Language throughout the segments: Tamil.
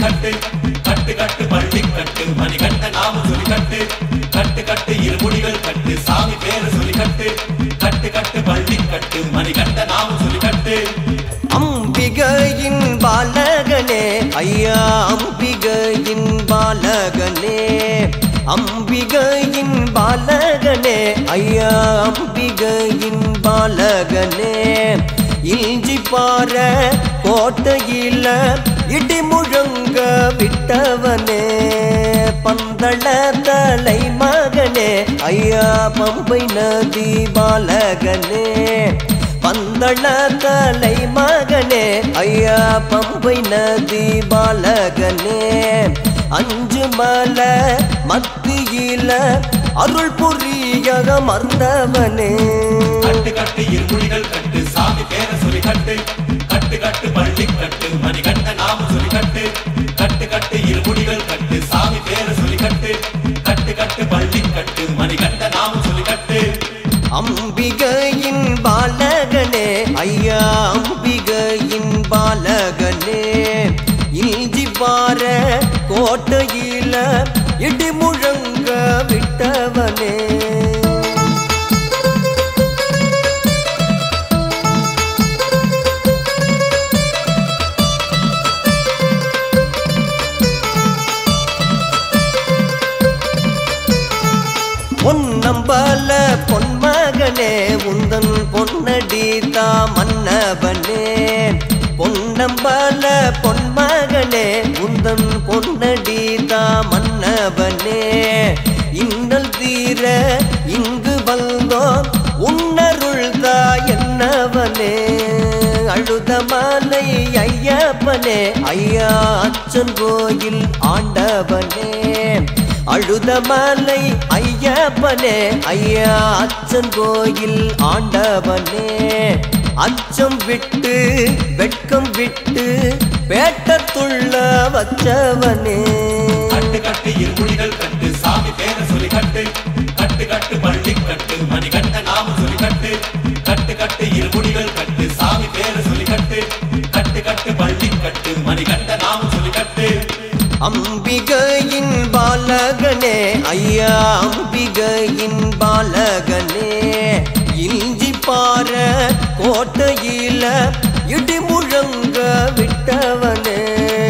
கட்டு கட்டு கட்டு பள்ளி கட்டு மணி கட்ட நாம சொல்லி கட்டு கட்டு கட்டு இருமுடிகள் கட்டு சாமி பேரை சொல்லி கட்டு கட்டு கட்டு பள்ளி கட்டு மணி கட்ட நாம சொல்லி கட்டு அம்பிகையின் பாலகனே ஐயா அம்பிகையின் பாலகனே அம்பிகையின் பாலகனே ஐயா அம்பிகையின் பாலகனே இஞ்சி பாற கோட்டையில இடி முழங்க விட்டவனே பந்தள தலை மகனே ஐயா பம்பை நதி பாலகனே பந்தள தலை மகனே ஐயா பம்பை நதி பாலகனே அஞ்சு மல மத்தியில அருள் புரிய மர்ந்தவனே கட்டு கட்டு இருமுடிகள் கட்டு சாமி பேரை சொல்லி கட்டு கட்டு கட்டு பள்ளி கட்டு மணி கட்ட நாம சொல்லி கட்டு கட்டு கட்டு இருமுடிகள் கட்டு சாமி பேரை சொல்லி கட்டு கட்டு கட்டு பள்ளி கட்டு மணி கட்ட நாம சொல்லி கட்டு அம்பிகையின் பாலகனே ஐயா அம்பிகையின் பாலகனே இஞ்சி பாற கோட்டையில இடி முழங்க விட்டவனே பொன்னம்பல பொன்மகனே உந்தன் பொன்னடி தா மன்னவனே பொன்னம்பல பொன்மகனே உந்தன் பொன்னடி தா மன்னவனே இன்னல் தீர இங்கு வந்தோம் உன்னருள் தா என்னவனே அழுத மலை ஐயப்பனே ஐயா அச்சன் கோயில் ஆண்டவனே அழுத மலை ஐயப்பனே ஐயா அச்சன் கோயில் ஆண்டவனே அச்சம் விட்டு வெட்கம் விட்டு பேட்டத்துள்ள வச்சவனே கட்டு கட்டு இருமுடிகள் கட்டு சாமி பேரை சொல்லி கட்டு கட்டு கட்டு பள்ளி கட்டு மணி கட்ட நாம சொல்லி கட்டு கட்டு கட்டு இருமுடிகள் கட்டு சாமி பேரை சொல்லி கட்டு கட்டு கட்டு பள்ளி கட்டு மணி கட்ட நாம சொல்லி கட்டு அம்பிகையின் பாலகனே ஐயா அம்பிகையின் பாலகனே இஞ்சி பாற கோட்டையில இடி முழங்க விட்டவனே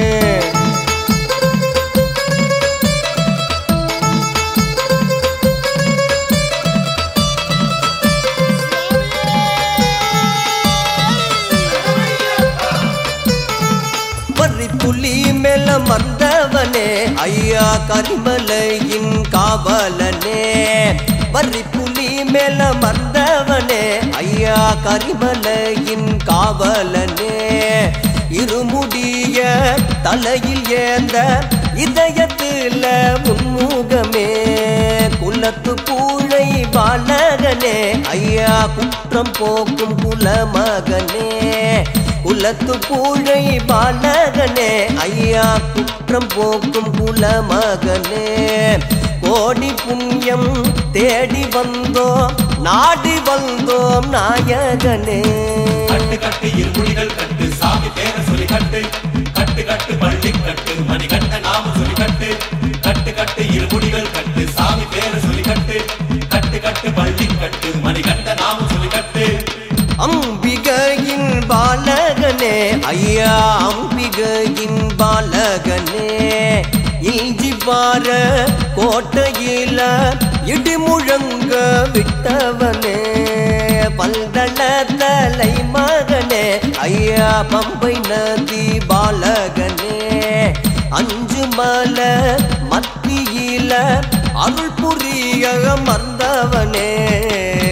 வரி புலி மேல மறந்தவனே ஐயா கரிமலையின் காவலனே வரி புலி மேல மறந்தவனே ஐயா கரிமலையின் காவலனே இருமுடிய தலையில் ஏந்த இதயத்துல உன்முகமே குலத்து பூழை பாலகனே ஐயா குற்றம் போக்கும் குலமகனே குலத்து பூழை பாலகனே ஐயா குற்றம் போக்கும் குலமகனே கோடி புண்ணியம் தேடி வந்தோம் நாடி வந்தோம் நாயகனே கட்டு கட்டு இருமுடிகள் கட்டு சாமி பேரை சொல்லி கட்டு கட்டு கட்டு பள்ளி கட்டு மணி கட்ட நாம சொல்லி கட்டு கட்டு கட்டு இருமுடிகள் கட்டு சாமி பேரை சொல்லி கட்டு கட்டு கட்டு பள்ளி கட்டு மணி கட்ட நாம சொல்லி கட்டு அம்பிகையின் பாலகனே ஐயா அம்பிகையின் பாலகனே இஞ்சி பாற கோட்டையில இடி முழங்க விட்டவனே பல்தள தலை மகனே ஐயா பம்பை நதி பாலகனே அஞ்சு மல மத்தியில அருள் புரிய மறந்தவனே